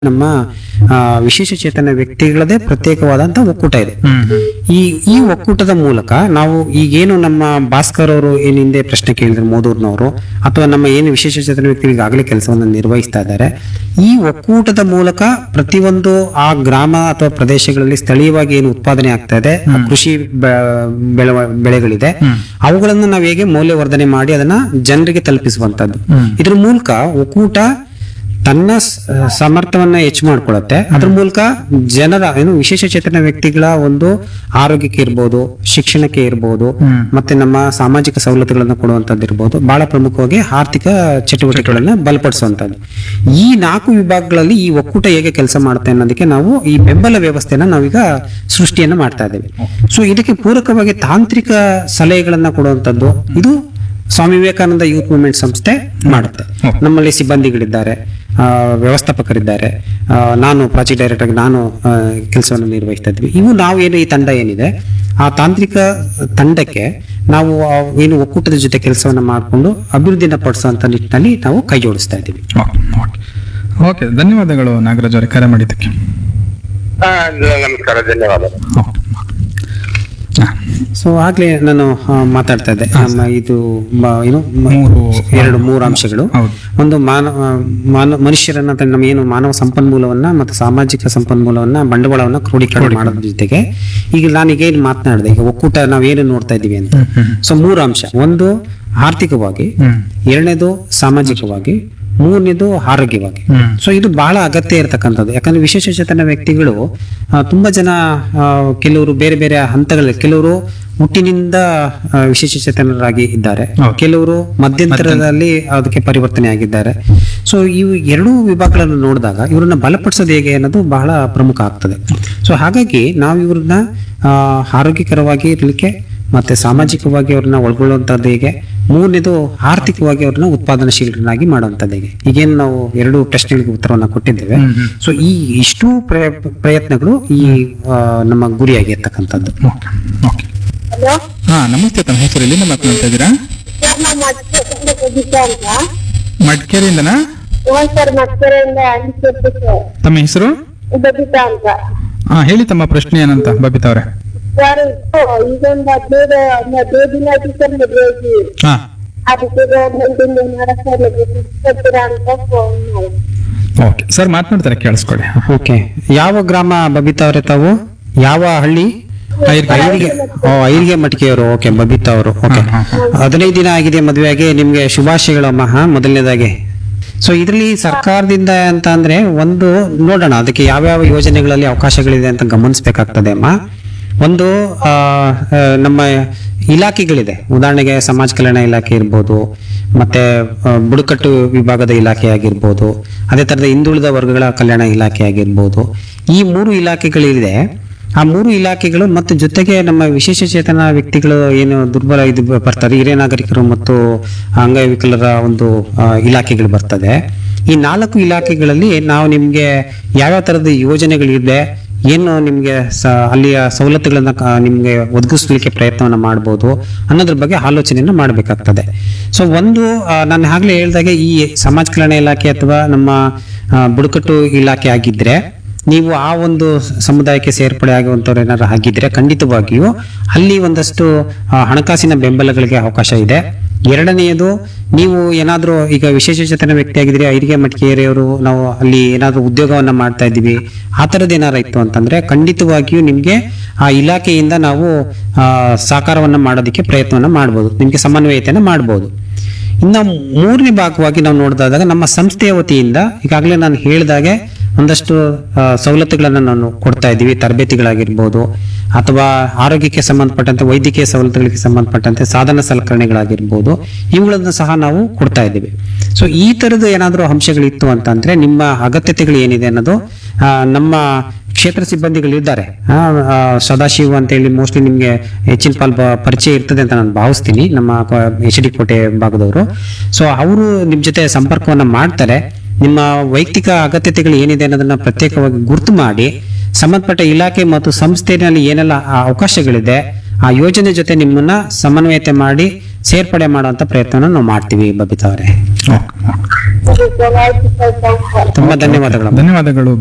ನಮ್ಮ ಆ, ವಿಶೇಷ ಚೇತನ ವ್ಯಕ್ತಿಗಳದೇ ಪ್ರತ್ಯೇಕವಾದಂತ ಒಕ್ಕೂಟ ಇದೆ ಹ್ಮ್ ಈ ಈ ಒಕ್ಕೂಟದ ಮೂಲಕ ನಾವು ಈಗೇನು ನಮ್ಮ ಭಾಸ್ಕರ್ ಅವರು ಏನ್ ಹಿಂದೆ ಪ್ರಶ್ನೆ ಕೇಳಿದ್ರು ಮೋದೂರ್ನವರು ಅಥವಾ ನಮ್ಮ ಏನು ವಿಶೇಷ ಚೇತನ ವ್ಯಕ್ತಿಗಳು ಈಗಾಗಲೇ ಕೆಲಸವನ್ನು ನಿರ್ವಹಿಸ್ತಾ ಇದ್ದಾರೆ ಈ ಒಕ್ಕೂಟದ ಮೂಲಕ ಪ್ರತಿಯೊಂದು ಆ ಗ್ರಾಮ ಅಥವಾ ಪ್ರದೇಶಗಳಲ್ಲಿ ಸ್ಥಳೀಯವಾಗಿ ಏನು ಉತ್ಪಾದನೆ ಆಗ್ತಾ ಇದೆ ಆ ಕೃಷಿ ಬೆ- ಬೆಳವ ಬೆಳೆಗಳಿದೆ ಅವುಗಳನ್ನು ನಾವು ಹೇಗೆ ಮೌಲ್ಯವರ್ಧನೆ ಮಾಡಿ ಅದನ್ನ ಜನರಿಗೆ ತಲುಪಿಸುವಂತದ್ದು ಇದ್ರ ಮೂಲಕ ಒಕ್ಕೂಟ ತನ್ನ ಸ- ಸಾಮರ್ಥ್ಯವನ್ನ ಹೆಚ್ಚು ಮಾಡ್ಕೊಳತ್ತೆ ಅದ್ರ ಮೂಲಕ ಜನರ ಏನು ವಿಶೇಷ ಚೇತನ ವ್ಯಕ್ತಿಗಳ ಒಂದು ಆರೋಗ್ಯಕ್ಕೆ ಇರ್ಬೋದು ಶಿಕ್ಷಣಕ್ಕೆ ಇರ್ಬೋದು ಮತ್ತೆ ನಮ್ಮ ಸಾಮಾಜಿಕ ಸವಲತ್ತುಗಳನ್ನ ಕೊಡುವಂತದ್ದು ಇರ್ಬೋದು ಬಹಳ ಪ್ರಮುಖವಾಗಿ ಆರ್ಥಿಕ ಚಟುವಟಿಕೆಗಳನ್ನ ಬಲಪಡಿಸುವಂತದ್ದು ಈ ನಾಲ್ಕು ವಿಭಾಗಗಳಲ್ಲಿ ಈ ಒಕ್ಕೂಟ ಹೇಗೆ ಕೆಲಸ ಮಾಡುತ್ತೆ ಅನ್ನೋದಕ್ಕೆ ನಾವು ಈ ಬೆಂಬಲ ವ್ಯವಸ್ಥೆನ ನಾವೀಗ ಸೃಷ್ಟಿಯನ್ನ ಮಾಡ್ತಾ ಇದ್ದೇವೆ ಸೊ ಇದಕ್ಕೆ ಪೂರಕವಾಗಿ ತಾಂತ್ರಿಕ ಸಲಹೆಗಳನ್ನ ಕೊಡುವಂತದ್ದು ಇದು ಸ್ವಾಮಿ ವಿವೇಕಾನಂದ ಯೂತ್ ಮೂವ್ಮೆಂಟ್ ಸಂಸ್ಥೆ ಮಾಡುತ್ತೆ ನಮ್ಮಲ್ಲಿ ಸಿಬ್ಬಂದಿಗಳಿದ್ದಾರೆ ಆ, ವ್ಯವಸ್ಥಾಪಕರಿದ್ದಾರೆ ಆ, ನಾನು ಪ್ರಾಜೆಕ್ಟ್ ಡೈರೆಕ್ಟರ್ ನಾನು ಕೆಲಸವನ್ನು ನಿರ್ವಹಿಸ್ತಾ ಇದ್ವಿ ಇವು ನಾವು ಏನು ಈ ತಂಡ ಏನಿದೆ ಆ ತಾಂತ್ರಿಕ ತಂಡಕ್ಕೆ ನಾವು ಆ ಏನು ಒಕ್ಕೂಟದ ಜೊತೆ ಕೆಲಸವನ್ನ ಮಾಡಿಕೊಂಡು ಅಭಿವೃದ್ಧಿನ ಪಡಿಸುವಂತ ನಿಟ್ಟಿನಲ್ಲಿ ನಾವು ಕೈ ಜೋಡಿಸ್ತಾ ಇದ್ದೀವಿ ಓಕೆ ಓಕೆ ಓಕೆ ಧನ್ಯವಾದಗಳು ನಾಗರಾಜ್ ಅವರೇ ಕರೆ ಮಾಡಿದ್ದಕ್ಕೆ ಹಾ ನಮಸ್ಕಾರ ಧನ್ಯವಾದ ಓಕೆ ಸೊ ಆಗ್ಲೇ ನಾನು ಆ, ಮಾತಾಡ್ತಾ ಇದ್ದೆ ನಮ್ಮ ಇದು ಮ- ಏನು ಮ- ಮೂರು ಎರಡು ಮೂರು ಅಂಶಗಳು ಹೌದು ಒಂದು ಮಾನವ ಮಾನವ ಮನುಷ್ಯರನ್ನ ಅಥವಾ ನಮ್ಮ ಏನು ಮಾನವ ಸಂಪನ್ಮೂಲವನ್ನ ಮತ್ತು ಸಾಮಾಜಿಕ ಸಂಪನ್ಮೂಲವನ್ನ ಬಂಡವಾಳವನ್ನ ಕ್ರೋಢೀಕರಣ ಮಾಡೋದ್ರ ಜೊತೆಗೆ ಈಗ ನಾನೀಗ ಏನು ಮಾತನಾಡಿದೆ ಈಗ ಒಕ್ಕೂಟ ನಾವೇನು ನೋಡ್ತಾ ಇದೀವಿ ಅಂತ ಸೊ ಮೂರು ಅಂಶ ಒಂದು ಆರ್ಥಿಕವಾಗಿ ಹ್ಮ್ ಎರಡನೇದು ಸಾಮಾಜಿಕವಾಗಿ ಮೂರನೇದು ಆರೋಗ್ಯವಾಗಿ ಹ್ಮ್ ಸೊ ಇದು ಬಹಳ ಅಗತ್ಯ ಇರತಕ್ಕಂಥದ್ದು ಯಾಕಂದ್ರೆ ವಿಶೇಷ ಚೇತನ ವ್ಯಕ್ತಿಗಳು ಆ, ತುಂಬಾ ಜನ ಆ, ಕೆಲವರು ಬೇರೆ ಬೇರೆ ಹಂತಗಳಲ್ಲಿ ಕೆಲವರು ಹುಟ್ಟಿನಿಂದ ಆ, ವಿಶೇಷ ಚೇತನರಾಗಿ ಇದ್ದಾರೆ ಹೌದು. ಕೆಲವರು ಮಧ್ಯಂತರದಲ್ಲಿ ಅದಕ್ಕೆ ಪರಿವರ್ತನೆ ಆಗಿದ್ದಾರೆ ಸೊ ಇವು ಎರಡೂ ವಿಭಾಗಗಳನ್ನು ನೋಡಿದಾಗ ಇವರನ್ನ ಬಲಪಡಿಸೋದು ಹೇಗೆ ಅನ್ನೋದು ಬಹಳ ಪ್ರಮುಖ ಆಗ್ತದೆ ಸೊ ಹಾಗಾಗಿ ನಾವು ಇವ್ರನ್ನ ಆ, ಆರೋಗ್ಯಕರವಾಗಿ ಇರಲಿಕ್ಕೆ ಮತ್ತೆ ಸಾಮಾಜಿಕವಾಗಿ ಅವ್ರನ್ನ ಒಳಗೊಳ್ಳುವಂಥದ್ದು ಹೇಗೆ ಮೂರನೇದು ಆರ್ಥಿಕವಾಗಿ ಅವ್ರನ್ನ ಉತ್ಪಾದನಶೀಲರನ್ನಾಗಿ ಮಾಡುವಂಥದ್ದು ಹೇಗೆ ಈಗೇನು ನಾವು ಎರಡು ಪ್ರಶ್ನೆಗಳಿಗೆ ಉತ್ತರವನ್ನ ಕೊಟ್ಟಿದ್ದೇವೆ ಸೊ ಈ ಇಷ್ಟು ಪ್ರಯ- ಪ್ರಯತ್ನಗಳು ಈ ಆ, ನಮ್ಮ ಗುರಿಯಾಗಿರ್ತಕ್ಕಂಥದ್ದು ಓಕೆ ಓಕೆ ಹಲೋ ಹಾ ನಮಸ್ತೆ ತಮ್ಮ ಹೆಸರು ಎಲ್ಲಿಂದ ಮಾತನಾಡ್ತಾ ಇದ್ದೀರಾ ಸರ್ ನಾವು ಮತ್ತೆಯಿಂದ ಬಬಿತಾ ಅಂತ ಮಡಿಕೇರಿಯಿಂದನಾ ಹ್ಞೂ ಸರ್ ಮತ್ತೆಯಿಂದ ಅಲ್ಲಿ ಕೊಟ್ಟು ಸರ್ ತಮ್ಮ ಹೆಸರು ಬಬಿತಾ ಅಂತ ಹಾ ಹೇಳಿ ತಮ್ಮ ಪ್ರಶ್ನೆ ಏನಂತ ಬಬಿತಾ ಅವರೇ ಸರ್ ಇದು ಈಗೊಂದು ಹದಿನೈದು ಹದಿನೈದು ದಿನ ಆಯ್ತು ಸರ್ ಮದುವೆ ಆಗಿ ಹಾ ಅದಕ್ಕೆ ಗೌರ್ಮೆಂಟ್ ಏನಾರ ಸರ್ ಕೊಡ್ತೀರಾ ಅಂತ ಫೋನ್ ಮಾಡಿ ಓಕೆ ಸರ್ ಮಾತನಾಡ್ತಾರೆ ಕೇಳಿಸ್ಕೊಳ್ಳಿ ಓಕೆ ಯಾವ ಗ್ರಾಮ ಬಬಿತಾ ಅವರೇ ತಾವು ಯಾವ ಹಳ್ಳಿ ಐರಿಗೆ ಓ ಐರಿಗೆ ಮಟಿಕೆಯವರು ಓಕೆ ಬಬಿತಾ ಅವರು ಓಕೆ ಹಾ, ಹದಿನೈದು ದಿನ ಆಗಿದೆ ಮದುವೆಗೆ ನಿಮ್ಗೆ ಶುಭಾಶಯಗಳಮ್ಮ ಹಾ ಮೊದಲನೇದಾಗಿ ಸೊ ಇದರಲ್ಲಿ ಸರ್ಕಾರದಿಂದ ಅಂತ ಅಂದ್ರೆ ಒಂದು ನೋಡೋಣ ಅದಕ್ಕೆ ಯಾವ್ಯಾವ ಯೋಜನೆಗಳಲ್ಲಿ ಅವಕಾಶಗಳಿದೆ ಅಂತ ಗಮನಿಸಬೇಕಾಗ್ತದೆ ಅಮ್ಮ ಒಂದು ಆ, ಆ, ನಮ್ಮ ಇಲಾಖೆಗಳಿದೆ ಉದಾಹರಣೆಗೆ ಸಮಾಜ ಕಲ್ಯಾಣ ಇಲಾಖೆ ಇರ್ಬೋದು ಮತ್ತೆ ಆ, ಬುಡಕಟ್ಟು ವಿಭಾಗದ ಇಲಾಖೆ ಆಗಿರ್ಬೋದು ಅದೇ ತರದ ಹಿಂದುಳಿದ ವರ್ಗಗಳ ಕಲ್ಯಾಣ ಇಲಾಖೆ ಆಗಿರ್ಬೋದು ಈ ಮೂರು ಇಲಾಖೆಗಳಿದೆ ಆ ಮೂರು ಇಲಾಖೆಗಳು ಮತ್ತು ಜೊತೆಗೆ ನಮ್ಮ ವಿಶೇಷ ಚೇತನ ವ್ಯಕ್ತಿಗಳು ಏನು ದುರ್ಬಲ ಇದು ಬರ್ತಾರೆ ಹಿರಿಯ ನಾಗರಿಕರು ಮತ್ತು ಅಂಗವಿಕಲರ ಒಂದು ಆ, ಇಲಾಖೆಗಳು ಬರ್ತದೆ ಈ ನಾಲ್ಕು ಇಲಾಖೆಗಳಲ್ಲಿ ನಾವು ನಿಮ್ಗೆ ಯಾವ್ಯಾವ ತರದ ಯೋಜನೆಗಳಿದೆ ಏನು ನಿಮ್ಗೆ ಸ ಅಲ್ಲಿಯ ಸವಲತ್ತುಗಳನ್ನ ಕ- ನಿಮ್ಗೆ ಒದಗಿಸ್ಲಿಕ್ಕೆ ಪ್ರಯತ್ನವನ್ನ ಮಾಡ್ಬೋದು ಅನ್ನೋದ್ರ ಬಗ್ಗೆ ಆಲೋಚನೆಯನ್ನ ಮಾಡಬೇಕಾಗ್ತದೆ ಸೊ ಒಂದು ಆ, ನಾನು ಆಗ್ಲೇ ಹೇಳ್ದಾಗೆ ಈ ಸಮಾಜ ಕಲ್ಯಾಣ ಇಲಾಖೆ ಅಥವಾ ನಮ್ಮ ಆ, ಬುಡಕಟ್ಟು ಇಲಾಖೆ ಆಗಿದ್ರೆ ನೀವು ಆ ಒಂದು ಸಮುದಾಯಕ್ಕೆ ಸೇರ್ಪಡೆ ಆಗುವಂತವ್ರು ಏನಾದ್ರು ಆಗಿದ್ರೆ ಖಂಡಿತವಾಗಿಯೂ ಅಲ್ಲಿ ಒಂದಷ್ಟು ಆ, ಹಣಕಾಸಿನ ಬೆಂಬಲಗಳಿಗೆ ಅವಕಾಶ ಇದೆ ಎರಡನೆಯದು ನೀವು ಏನಾದ್ರೂ ಈಗ ವಿಶೇಷ ಚೇತನ ವ್ಯಕ್ತಿ ಆಗಿದ್ರೆ ಐರಿಗೆ ಮಟಿಕೇರಿಯವರು ನಾವು ಅಲ್ಲಿ ಏನಾದ್ರೂ ಉದ್ಯೋಗವನ್ನ ಮಾಡ್ತಾ ಇದ್ದೀವಿ ಆ ಥರದ್ದು ಏನಾರ ಇತ್ತು ಅಂತಂದ್ರೆ ಖಂಡಿತವಾಗಿಯೂ ನಿಮ್ಗೆ ಆ ಇಲಾಖೆಯಿಂದ ನಾವು ಆ, ಸಹಕಾರವನ್ನ ಮಾಡೋದಕ್ಕೆ ಪ್ರಯತ್ನವನ್ನ ಮಾಡ್ಬೋದು ನಿಮ್ಗೆ ಸಮನ್ವಯತೆಯನ್ನ ಮಾಡ್ಬೋದು ಇನ್ನು ಮೂರನೇ ಭಾಗವಾಗಿ ನಾವು ನೋಡಿದಾಗ ನಮ್ಮ ಸಂಸ್ಥೆಯ ವತಿಯಿಂದ ಈಗಾಗಲೇ ನಾನು ಹೇಳಿದಾಗೆ ಒಂದಷ್ಟು ಆ, ಸವಲತ್ತುಗಳನ್ನ ನಾನು ಕೊಡ್ತಾ ಇದ್ದೀವಿ ತರಬೇತಿಗಳಾಗಿರ್ಬೋದು ಅಥವಾ ಆರೋಗ್ಯಕ್ಕೆ ಸಂಬಂಧಪಟ್ಟಂತೆ ವೈದ್ಯಕೀಯ ಸವಲತ್ತುಗಳಿಗೆ ಸಂಬಂಧಪಟ್ಟಂತೆ ಸಾಧನ ಸಲಕರಣೆಗಳಾಗಿರ್ಬೋದು ಇವುಗಳನ್ನು ಸಹ ನಾವು ಕೊಡ್ತಾ ಇದ್ದೀವಿ ಸೊ ಈ ತರದ ಏನಾದರೂ ಅಂಶಗಳಿತ್ತು ಅಂತಂದ್ರೆ ನಿಮ್ಮ ಅಗತ್ಯತೆಗಳು ಏನಿದೆ ಅನ್ನೋದು ಆ, ನಮ್ಮ ಕ್ಷೇತ್ರ ಸಿಬ್ಬಂದಿಗಳಿದ್ದಾರೆ ಆ, ಆ, ಸದಾಶಿವ ಅಂತ ಹೇಳಿ ಮೋಸ್ಟ್ಲಿ ನಿಮ್ಗೆ ಹೆಚ್ಚಿನ ಪಾಲ್ ಬ- ಪರಿಚಯ ಇರ್ತದೆ ಅಂತ ನಾನು ಭಾವಿಸ್ತೀನಿ ನಮ್ಮ ಎಚ್ ಡಿ ಕೋಟೆ ಭಾಗದವರು ಸೊ ಅವರು ನಿಮ್ ಜೊತೆ ಸಂಪರ್ಕವನ್ನ ಮಾಡ್ತಾರೆ ನಿಮ್ಮ ವೈಯಕ್ತಿಕ ಅಗತ್ಯತೆಗಳು ಏನಿದೆ ಅನ್ನೋದನ್ನ ಪ್ರತ್ಯೇಕವಾಗಿ ಗುರುತು ಮಾಡಿ ಸಂಬಂಧಪಟ್ಟ ಇಲಾಖೆ ಮತ್ತು ಸಂಸ್ಥೆಯಲ್ಲಿ ಏನೆಲ್ಲ ಆ ಅವಕಾಶಗಳಿದೆ ಆ ಯೋಜನೆ ಜೊತೆ ನಿಮ್ಮನ್ನ ಸಮನ್ವಯತೆ ಮಾಡಿ ಸೇರ್ಪಡೆ ಮಾಡುವಂತ ಪ್ರಯತ್ನ ನಾವು ಮಾಡ್ತೀವಿ ಬಬಿತಾ ಅವರೇ ಓಕೆ ಇದು ಆಯ್ತು ಸರ್ ಥ್ಯಾಂಕ್ಸ್ ಸರ್ ತುಂಬಾ ಧನ್ಯವಾದಗಳು ಧನ್ಯವಾದಗಳು